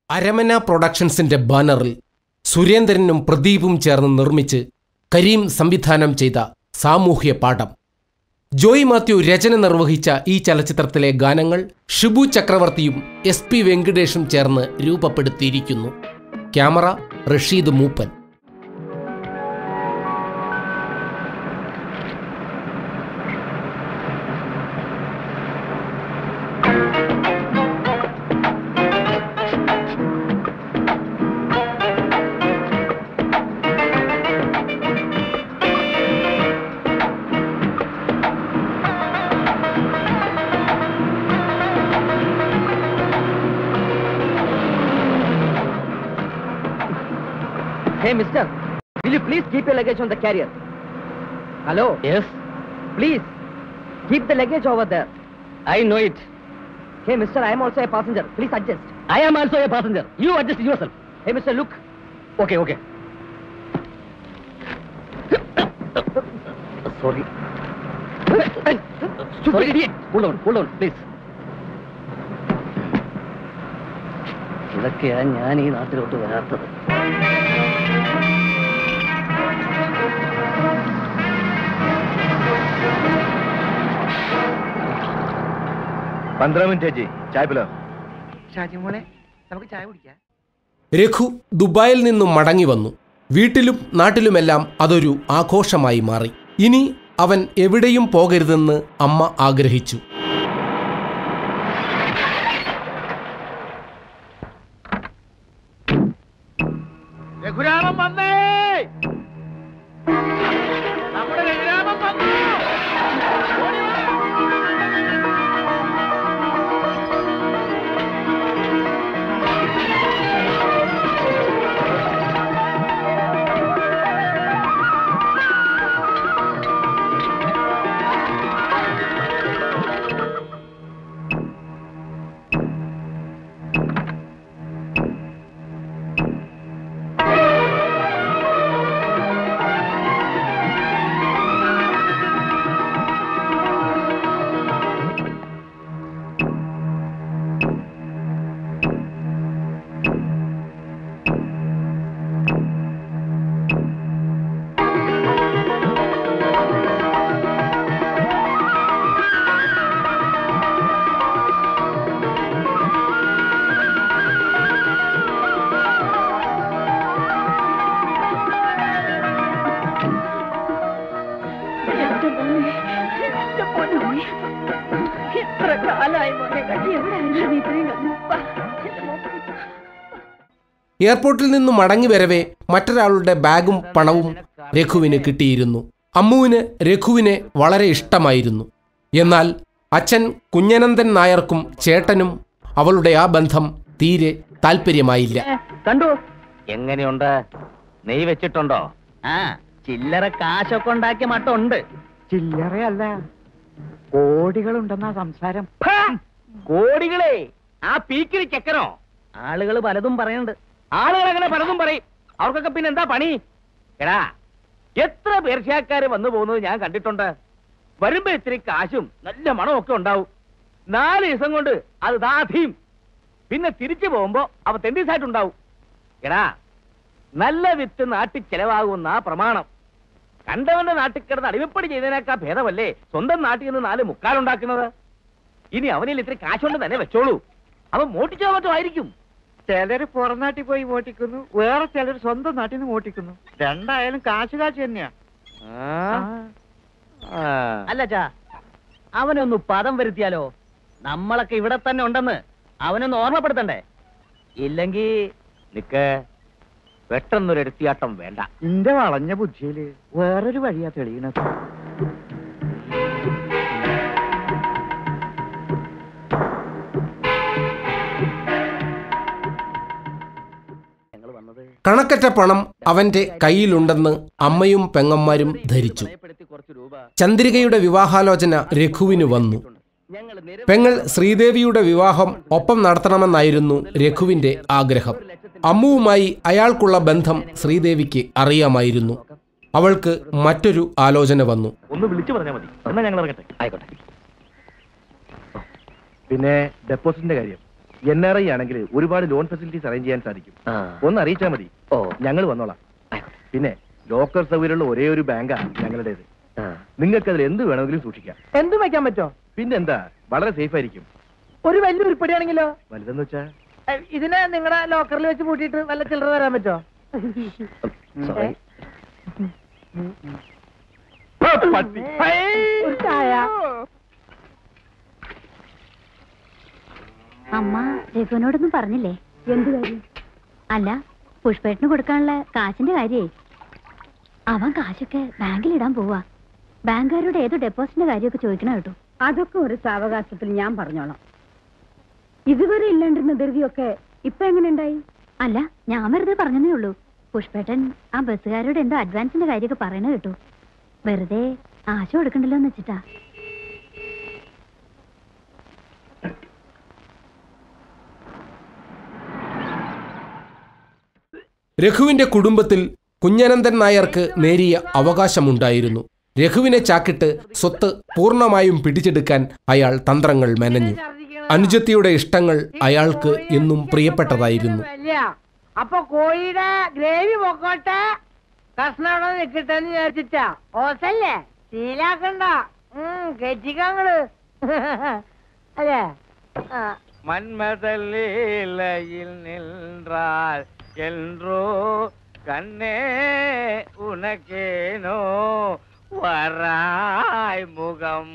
അരമന പ്രൊഡക്ഷൻസിന്റെ ബാനറിൽ സുരേന്ദ്രനും പ്രദീപും ചേർന്ന് നിർമ്മിച്ച് കരീം സംവിധാനം ചെയ്ത സാമൂഹ്യ പാഠം ജോയ് മാത്യു രചന നിർവഹിച്ച ഈ ചലച്ചിത്രത്തിലെ ഗാനങ്ങൾ ഷിബു ചക്രവർത്തിയും എസ് പി വെങ്കടേഷും ചേർന്ന് രൂപപ്പെടുത്തിയിരിക്കുന്നു camera Rasheed Mooppan Hey, mister, will you please keep your luggage on the carrier? Hello? Yes. Please, keep the luggage over there. I know it. Hey, mister, I am also a passenger. Please adjust. I am also a passenger. You adjust yourself. Hey, mister, look. Okay, okay. Sorry. Stupid idiot. Hold on, hold on, please. ഇതൊക്കെയാ ഞാൻ ഈ നാട്ടിലോട്ട് വരാത്തത് पंद्रह minute है जी चाय पिलाओ ഷാജിമോളെ നമുക്ക് ചായ കുടിക്കാം രഘു ദുബായിൽ നിന്നും മടങ്ങി വന്നു വീട്ടിലും നാട്ടിലുമെല്ലാം അതൊരു ആഘോഷമായി മാറി ഇനി അവൻ എവിടെയും പോകരുതെന്ന് അമ്മ ആഗ്രഹിച്ചു രഘുരാമൻ വന്നേ നമ്മുടെ രഘുരാമൻ വന്നു ഓടി വാ. എന്റെ മോനെ, എന്റെ പൊന്നോനെ. എത്ര കാലായി മോനെ കണ്ടി എവിടെയായിരുന്നു നീ ഇത്രയും കാലം? വാ, എന്റെ മോനെ. എയർപോർട്ടിൽ നിന്നും മടങ്ങി വരവേ മറ്റൊരാളുടെ ബാഗും പണവും രഘുവിന് കിട്ടിയിരുന്നു അമ്മുവിന് രഘുവിനെ വളരെ ഇഷ്ടമായിരുന്നു എന്നാൽ അച്ഛൻ കുഞ്ഞനന്ദൻ നായർക്കും ചേട്ടനും അവളുടെ ആ ബന്ധം തീരെ താല്പര്യമായില്ല കണ്ടു എങ്ങനെയുണ്ട് നെയ് വെച്ചിട്ടുണ്ടോ ആ ചില്ലറ കാശൊക്കെ ഉണ്ടാക്കിയ മട്ടുണ്ട് ചില്ലറയല്ല കോടികളുണ്ടെന്നാ സംസാരം കോടികളെ ആ പീക്കിരി ചെക്കനോ ആളുകൾ പലതും പറയുന്നുണ്ട് ആളുകൾ അങ്ങനെ പലതും പറയും അവർക്കൊക്കെ പിന്നെ എന്താ പണി എടാ എത്ര പേർഷ്യക്കാര് വന്നു പോകുന്നത് ഞാൻ കണ്ടിട്ടുണ്ട് വരുമ്പോ ഇത്തിരി കാശും നല്ല മണമൊക്കെ ഉണ്ടാവും നാല് ദിവസം കൊണ്ട് അത് ദാധിയും പിന്നെ തിരിച്ചു പോകുമ്പോ അവ തെണ്ടീസായിട്ടുണ്ടാവും എടാ നല്ല വിത്ത് നാട്ടിൽ ചെലവാകുന്ന പ്രമാണം കണ്ടവന്റെ നാട്ടിൽ കിടന്ന് അടിമപ്പടി ചെയ്തതിനേക്കാ ഭേദമല്ലേ സ്വന്തം നാട്ടിൽ നിന്ന് നാല് മുക്കാലുണ്ടാക്കുന്നത് ഇനി അവനിൽ ഇത്തിരി കാശുകൊണ്ട് തന്നെ വെച്ചോളൂ അവൻ മോട്ടിച്ചോ മറ്റോ ആയിരിക്കും ചിലര് പുറം നാട്ടിൽ പോയി വോട്ടിക്കുന്നു വേറെ ചിലർ സ്വന്തം നാട്ടിൽ നിന്ന് വോട്ടിക്കുന്നു രണ്ടായാലും കാശ് കാശ് തന്നെയാ അല്ല ചാ അവനൊന്ന് പദം വരുത്തിയാലോ നമ്മളൊക്കെ ഇവിടെ തന്നെ ഉണ്ടെന്ന് അവനൊന്ന് ഓർമ്മപ്പെടുത്തണ്ടേ ഇല്ലെങ്കി നിക്ക് പെട്ടെന്നൊരു എടുത്തിയാട്ടം വേണ്ട ഇന്റെ വളഞ്ഞ ബുദ്ധിയില് വേറൊരു വഴിയാ തെളിയണത് ഞങ്ങൾ വന്നത് കണക്കറ്റ പണം അവന്റെ കയ്യിലുണ്ടെന്ന് അമ്മയും പെങ്ങന്മാരും ധരിച്ചു ഭയപ്പെടുത്തി കുറച്ച് രൂപ ചന്ദ്രികയുടെ വിവാഹാലോചന രഘുവിന് വന്നു ഞങ്ങൾ പെങ്ങൾ ശ്രീദേവിയുടെ വിവാഹം ഒപ്പം നടത്തണമെന്നായിരുന്നു രഘുവിന്റെ ആഗ്രഹം അമ്മുവുമായി അയാൾക്കുള്ള ബന്ധം ശ്രീദേവിക്ക് അറിയാമായിരുന്നു അവൾക്ക് മറ്റൊരു ആലോചന വന്നു ഒന്ന് വിളിച്ചു പറഞ്ഞാൽ മതി എന്നാ ഞങ്ങൾ ഇറങ്ങട്ടെ ആയിക്കോട്ടെ പിന്നെ ഡെപ്പോസിറ്റിന്റെ കാര്യം എൻ ആർ ഐ ആണെങ്കിൽ ഒരുപാട് ലോൺ ഫെസിലിറ്റീസ് അറേഞ്ച് ചെയ്യാൻ സാധിക്കും ഒന്ന് അറിയിച്ചാൽ മതി ഓ ഞങ്ങൾ വന്നോളാം പിന്നെ ലോക്കർ സൗകര്യമുള്ള ഒരേ ഒരു ബാങ്കാ ഞങ്ങളുടേത് നിങ്ങൾക്ക് അതിൽ എന്ത് വേണമെങ്കിലും സൂക്ഷിക്കാം എന്ത് വയ്ക്കാൻ പറ്റോ പിന്നെന്താ വളരെ സേഫ് ആയിരിക്കും ഒരു വലിയ ഉരുപ്പടിയാണെങ്കിലോ വലുതെന്ന് വെച്ചാ ഏ, ഇതിനെ നിങ്ങളുടെ ലോക്കറിൽ വെച്ച് പൂട്ടിയിട്ട് വല്ല ചില്ലറ തരാൻ പറ്റോ Sorry. ഒരു ചായ അമ്മ രഘുവിനോടൊന്നും പറഞ്ഞില്ലേ എന്ത് കാര്യം അല്ല പുഷ്പേട്ടന് കൊടുക്കാനുള്ള കാശിന്റെ കാര്യേ അവൻ കാശൊക്കെ ബാങ്കിൽ ഇടാൻ പോവാ ബാങ്കുകാരോട് ഏതോ ഡെപ്പോസിറ്റിന്റെ കാര്യമൊക്കെ ചോദിക്കണം കേട്ടോ അതൊക്കെ ഒരു സാവകാശത്തിൽ ഞാൻ പറഞ്ഞോളാം ഇതുവരെ ഇല്ലാണ്ടിരുന്ന ധൃതിയൊക്കെ ഇപ്പൊ എങ്ങനെ ഉണ്ടായി അല്ല ഞാൻ വെറുതെ പറഞ്ഞതേ ഉള്ളൂ പുഷ്പേട്ടൻ ആ ബസ്സുകാരോട് എന്തോ അഡ്വാൻസിന്റെ കാര്യമൊക്കെ പറയണ കേട്ടു വെറുതെ ആശ കൊടുക്കണ്ടല്ലോ എന്ന് വെച്ചിട്ടാ രഘുവിന്റെ കുടുംബത്തിൽ കുഞ്ഞനന്ദൻ നായർക്ക് നേരിയ അവകാശമുണ്ടായിരുന്നു രഘുവിനെ ചാക്കിട്ട് സ്വത്ത് പൂർണ്ണമായും പിടിച്ചെടുക്കാൻ അയാൾ തന്ത്രങ്ങൾ മെനഞ്ഞു അനുജത്തിയുടെ ഇഷ്ടങ്ങൾ അയാൾക്ക് എന്നും പ്രിയപ്പെട്ടതായിരുന്നു വലിയ അപ്പൊ കോഴിയുടെ ഗ്രേവി പൊക്കോട്ടെ കഷ്ണം അവിടെ നിൽക്കട്ടെ എന്ന് വിചാരിച്ചിട്ടാ ഓസല്ലേ ശീലാക്കണ്ട ഉം കെറ്റിക്കങ്ങള് അല്ലേ ആ மன்மதலீலையில் நின்றால் என்றோ கண்ணே உனக்கேனோ வராய் முகம்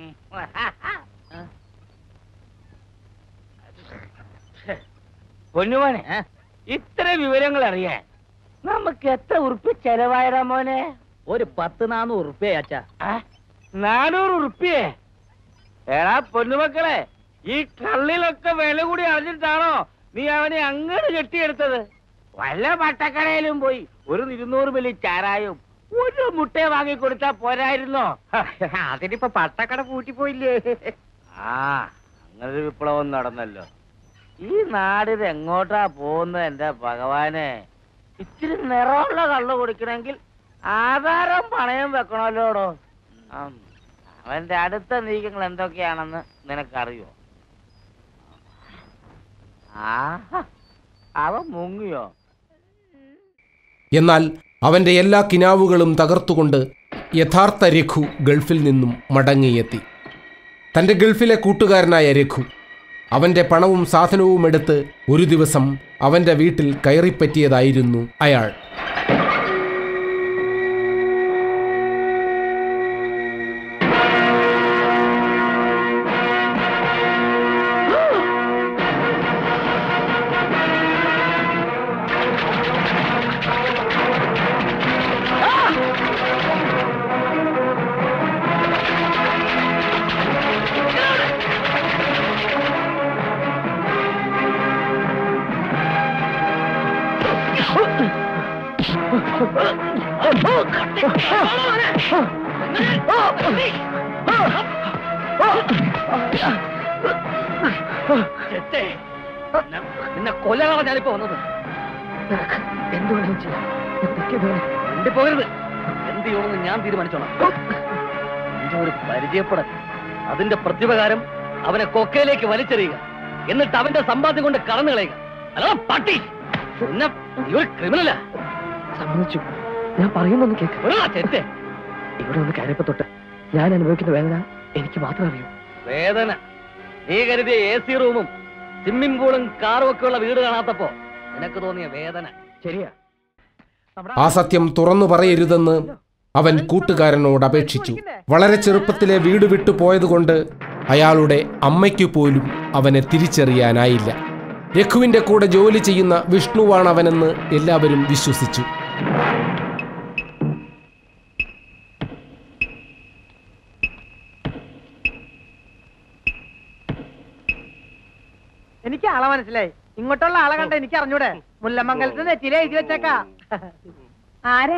പൊന്നുമോനെ ഇത്ര വിവരങ്ങൾ അറിയാൻ നമുക്ക് എത്ര ഉറുപ്പ് ചെലവായടാ മോനെ ഒരു പത്ത് നാനൂറ് ഉറുപ്പ്യ അച്ഛാ ആ? നാനൂറ് ഉറുപ്പിയേ എടാ പൊന്നുമക്കളെ ഈ കള്ളിലൊക്കെ വില കൂടി അറിഞ്ഞിട്ടാണോ നീ അവനെ അങ്ങോട്ട് കെട്ടിയെടുത്തത് വല്ല പട്ടക്കടയിലും പോയി ഒരു ഇരുന്നൂറ് മില്ലി ചാരായും ഒരു മുട്ട വാങ്ങിക്കൊടുത്താ പോരായിരുന്നോ അതിനിപ്പോ പട്ടക്കട പൂട്ടിപ്പോയില്ലേ ആ അങ്ങനൊരു വിപ്ലവം നടന്നല്ലോ ഈ നാടിത് എങ്ങോട്ടാ പോകുന്നത് എന്റെ ഭഗവാനെ ഇത്തിരി നിറമുള്ള കള്ളു കുടിക്കണമെങ്കിൽ ആധാരം പണയം വെക്കണമല്ലോടോ ആം. അവന്റെ അടുത്ത നീക്കങ്ങൾ എന്തൊക്കെയാണെന്ന് നിനക്കറിയോ ആ അവൻ മുങ്ങിയോ എന്നാൽ അവന്റെ എല്ലാ കിനാവുകളും തകർത്തുകൊണ്ട് യഥാർത്ഥ രഘു ഗൾഫിൽ നിന്നും മടങ്ങിയെത്തി തന്റെ ഗൾഫിലെ കൂട്ടുകാരനായ രഘു അവന്റെ പണവും സാധനവും എടുത്ത് ഒരു ദിവസം അവന്റെ വീട്ടിൽ കയറിപ്പറ്റിയതായിരുന്നു അയാൾ നിന്നെ കൊല്ലകളാ ഞാനിപ്പോ വന്നത് എന്ത് വേണമെങ്കിലും ചെയ്യാം എന്റെ പോകരുത് എന്ത് ചെയ്യണമെന്ന് ഞാൻ തീരുമാനിച്ചോളാം എന്റെ ഒരു പരിചയപ്പെടൽ അതിന്റെ പ്രതിപകാരം അവനെ കൊക്കയിലേക്ക് വലിച്ചെറിയുക എന്നിട്ട് അവന്റെ സമ്പാദ്യം കൊണ്ട് കടന്നു കളയുക അല്ലോ പട്ടി പിന്നെ നീ ഒരു ക്രിമിനലാ സമ്മതിച്ചു ഞാൻ പറയുന്നൊന്ന് കേക്ക് ഇവിടെ ഒന്ന് കയറിയപ്പോ തൊട്ട് ഞാൻ അനുഭവിക്കുന്ന വേദന എനിക്ക് മാത്രം അറിയൂ വേദന നീ കരുതിയ എ സി റൂമും സ്വിമ്മിംഗ് പൂളും കാറും ഒക്കെ ഉള്ള വീട് കാണാത്തപ്പോ നിനക്ക് തോന്നിയ വേദന ശരിയാ ആ സത്യം തുറന്നു പറയരുതെന്ന് അവൻ കൂട്ടുകാരനോട് അപേക്ഷിച്ചു വളരെ ചെറുപ്പത്തിലെ വീട് വിട്ടു പോയതുകൊണ്ട് അയാളുടെ അമ്മയ്ക്കു പോലും അവനെ തിരിച്ചറിയാനായില്ല രഘുവിന്റെ കൂടെ ജോലി ചെയ്യുന്ന വിഷ്ണുവാണ് അവനെന്ന് എല്ലാവരും വിശ്വസിച്ചു എനിക്ക് ആളെ മനസ്സിലായി ഇങ്ങോട്ടുള്ള ആളെ കണ്ട എനിക്ക് അറിഞ്ഞൂടെ മുല്ലമംഗലത്ത് നെറ്റിയിലെ എഴുതി വെച്ചേക്കാ ആരാ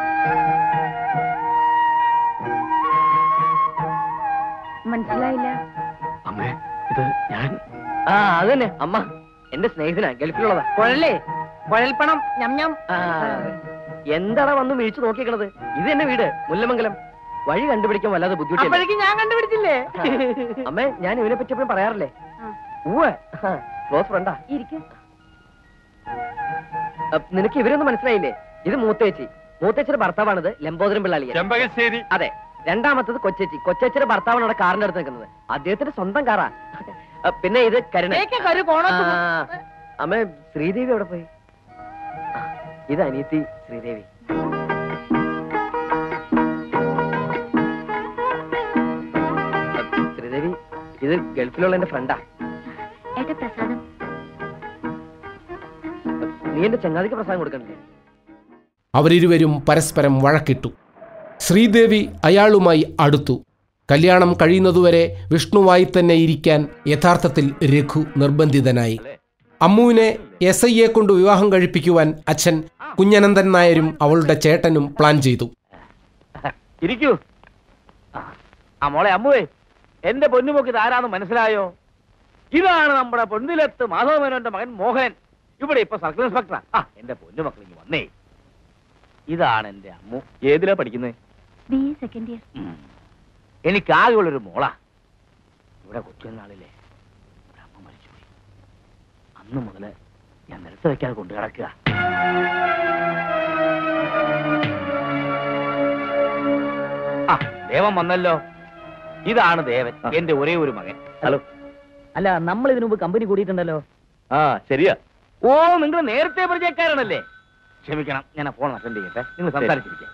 മനസ്സിലായില്ല അമ്മേ ഇത് ഞാൻ ആ അതന്നെ അമ്മ എന്റെ സ്നേഹിതനാ ഗൾഫിലുള്ളതാ കുഴലേ കുഴൽപ്പണം ഞം ഞം ആ, എന്താടാ വന്ന് വീഴ്ച നോക്കിക്കണത് ഇത് എന്നെ വീട് മുല്ലമംഗലം വഴി കണ്ടുപിടിക്കാൻ വല്ലാതെ ബുദ്ധിമുട്ടില്ല അപ്പോഴേക്കും ഞാൻ കണ്ടുപിടിച്ചില്ലേ അമ്മേ ഞാൻ ഇവനെ പറ്റി എപ്പോഴും പറയാറില്ലേ ആ. ഉവ്വ് ക്ലോസ് ഫ്രണ്ടാ ഇരിക്കും നിനക്ക് ഇവരൊന്നും മനസ്സിലായില്ലേ ഇത് മൂത്തേച്ചി മൂത്തേച്ചിയുടെ ഭർത്താവാണിത് ലംബോദരം പിള്ളാളിയൻ ചെമ്പകശ്ശേരി അതെ രണ്ടാമത്തത് കൊച്ചേച്ചി കൊച്ചേച്ചിയുടെ ഭർത്താവാണ് അവിടെ കാറിന്റെ അടുത്ത് നിൽക്കുന്നത് അദ്ദേഹത്തിന്റെ സ്വന്തം കാറാ അ, പിന്നെ ഇത് കരുണ ആ, അമ്മ ശ്രീദേവി അവിടെ പോയി ആ, ഇത് അനിയത്തി ശ്രീദേവി അ, ശ്രീദേവി ഇത് ഗൾഫിലുള്ള എന്റെ ഫ്രണ്ടാ ഏട്ടാ പ്രസാദം നീ എന്റെ ചങ്ങാതിക്ക് പ്രസാദം കൊടുക്കണ്ടേ അവരിരുവരും പരസ്പരം വഴക്കിട്ടു ശ്രീദേവി അയാളുമായി അടുത്തു കല്യാണം കഴിയുന്നതുവരെ വിഷ്ണുവായി തന്നെ ഇരിക്കാൻ യഥാർത്ഥത്തിൽ രഘു നിർബന്ധിതനായി അമ്മുവിനെ എസ് ഐയെ കൊണ്ട് വിവാഹം കഴിപ്പിക്കുവാൻ അച്ഛൻ കുഞ്ഞനന്ദൻ നായരും അവളുടെ ചേട്ടനും പ്ലാൻ ചെയ്തു ഇരിക്കൂ ആ, ആ മോളെ അമ്മുവേ എന്റെ പൊന്നുമൊക്കെ ഇതാരാന്ന് മനസ്സിലായോ ഇതാണ് നമ്മുടെ പൊന്നിലത്ത് മാധവമേനോന്റെ മകൻ മോഹനൻ ഇവിടെ ഇപ്പൊ സർക്കിൾ ഇൻസ്പെക്ടറാ ആ എന്റെ പൊന്നുമക്കൾ ഇങ്ങ് വന്നേ ഇതാണ് എന്റെ അമ്മു ഏതിലാ പഠിക്കുന്നത് ബി എ സെക്കൻഡ് ഇയർ എനിക്ക് ആകെയുള്ളൊരു മോളാ ഇവിടെ കൊച്ചുനാളിലെ ഒരു അമ്മ മരിച്ചുപോയി അന്ന് മുതല് ഞാൻ നിലത്ത് വെക്കാതെ കൊണ്ടു കിടക്കുക ആ ദേവൻ വന്നല്ലോ ഇതാണ് ദേവൻ എന്റെ ഒരേ ഒരു മകൻ ഹലോ അല്ല നമ്മൾ ഇതിനു മുമ്പ് കമ്പനി കൂടിയിട്ടുണ്ടല്ലോ ആ ശരിയാ ഓ നിങ്ങൾ നേരത്തെ പരിചയക്കാരാണല്ലേ ക്ഷമിക്കണം ഞാൻ ആ ഫോൺ അറ്റൻഡ് ചെയ്യട്ടെ നിങ്ങൾ സംസാരിച്ചിരിക്കാം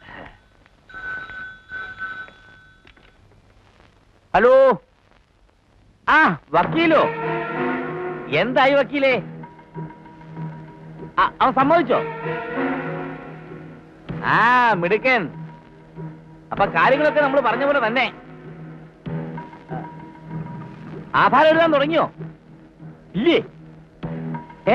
ഹലോ ആ വക്കീലോ എന്തായി വക്കീലേ ആ, അവൻ സമ്മതിച്ചോ ആ മിടുക്കൻ അപ്പൊ കാര്യങ്ങളൊക്കെ നമ്മൾ പറഞ്ഞ പോലെ തന്നെ ആധാരം എഴുതാൻ തുടങ്ങിയോ ഇല്ലേ ഏ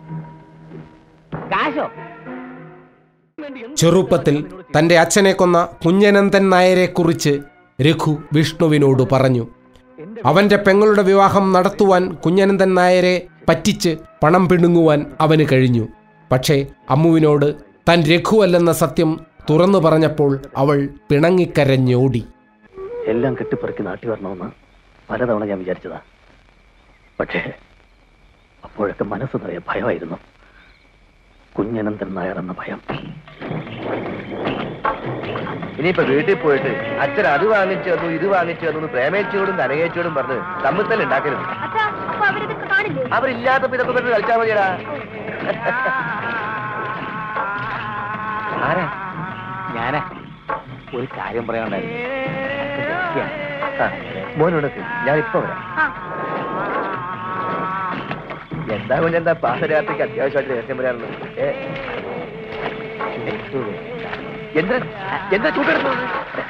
കാശോ ചെറുപ്പത്തിൽ തന്റെ അച്ഛനെ കൊന്ന കുഞ്ഞനന്ദൻ നായരെക്കുറിച്ച് രഘു വിഷ്ണുവിനോട് പറഞ്ഞു അവന്റെ പെങ്ങളുടെ വിവാഹം നടത്തുവാൻ കുഞ്ഞനന്ദൻ നായരെ പറ്റിച്ച് പണം പിടുങ്ങുവാൻ അവന് കഴിഞ്ഞു പക്ഷേ അമ്മുവിനോട് താൻ രഘുവല്ലെന്ന സത്യം തുറന്നു പറഞ്ഞപ്പോൾ അവൾ പിണങ്ങിക്കരഞ്ഞോടി എല്ലാം കെട്ടിപ്പറക്കി നാട്ടി വരണമെന്ന് പലതവണ ഞാൻ വിചാരിച്ചതാ പക്ഷേ അപ്പോഴൊക്കെ മനസ്സ് നിറയെ ഭയമായിരുന്നു കുഞ്ഞനന്തൻ നായർ എന്ന ഭയം ഇനിയിപ്പോ വീട്ടിൽ പോയിട്ട് അച്ഛൻ അത് വാങ്ങിച്ചു തന്നു ഇത് വാങ്ങിച്ചു തന്നു എന്ന് പ്രേമേച്ചോടും കനകേച്ചോടും പറഞ്ഞ് തമ്മിത്തല്ല ഉണ്ടാക്കരുത് കാണില്ലേ അവരില്ലാത്തപ്പോ ഇതൊക്കെ പറഞ്ഞ് കളിച്ചാൽ മതിയടാ ആരാ ഞാനാ ഒരു കാര്യം പറയാനുണ്ടായിരുന്നു അതൊക്കെ രഹസ്യാണ്. ആ, മോനോടൊക്കെ ഞാൻ ഇപ്പൊ വരാം എന്താ കുഞ്ഞെന്താ പാതരാത്രിക്ക് അത്യാവശ്യമായിട്ട് രഹസ്യം പറയാറുള്ളത് ഏ എന്താ എന്താ ചൂടെടുത്തത്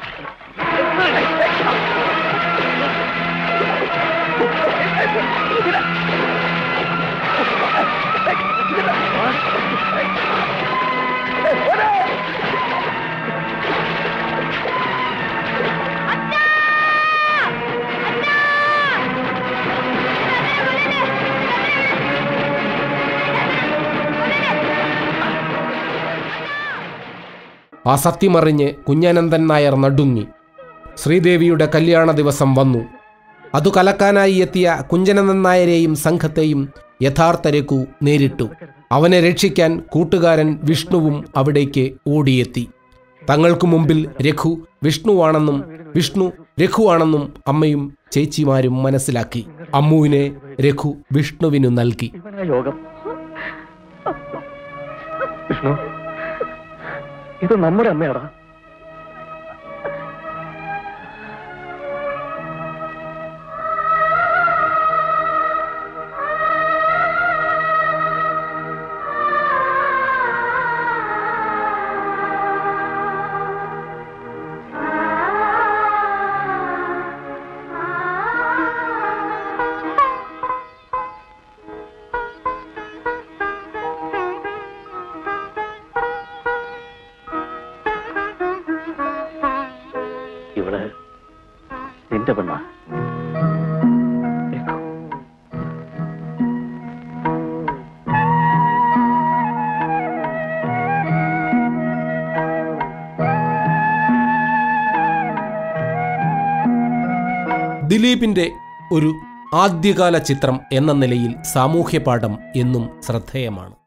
ആ സത്യമറിഞ്ഞ് കുഞ്ഞനന്ദൻ നായർ നടുങ്ങി ശ്രീദേവിയുടെ കല്യാണ ദിവസം വന്നു അതു കലക്കാനായി എത്തിയ കുഞ്ഞനന്ദൻ നായരെയും സംഘത്തെയും യഥാർത്ഥ രഘു നേരിട്ടു അവനെ രക്ഷിക്കാൻ കൂട്ടുകാരൻ വിഷ്ണുവും അവിടേക്ക് ഓടിയെത്തി തങ്ങൾക്കു മുമ്പിൽ രഘു വിഷ്ണുവാണെന്നും വിഷ്ണു രഘുവാണെന്നും അമ്മയും ചേച്ചിമാരും മനസ്സിലാക്കി അമ്മുവിനെ രഘു വിഷ്ണുവിനു നൽകി ഇവനാ യോഗം വിഷ്ണു ഇത് നമ്മുടെ അമ്മയാടാ ഇവള് നിന്റെ പെണ്ണ ദിലീപിന്റെ ഒരു ആദ്യകാല ചിത്രം എന്ന നിലയിൽ സാമൂഹ്യപാഠം എന്നും ശ്രദ്ധേയമാണ്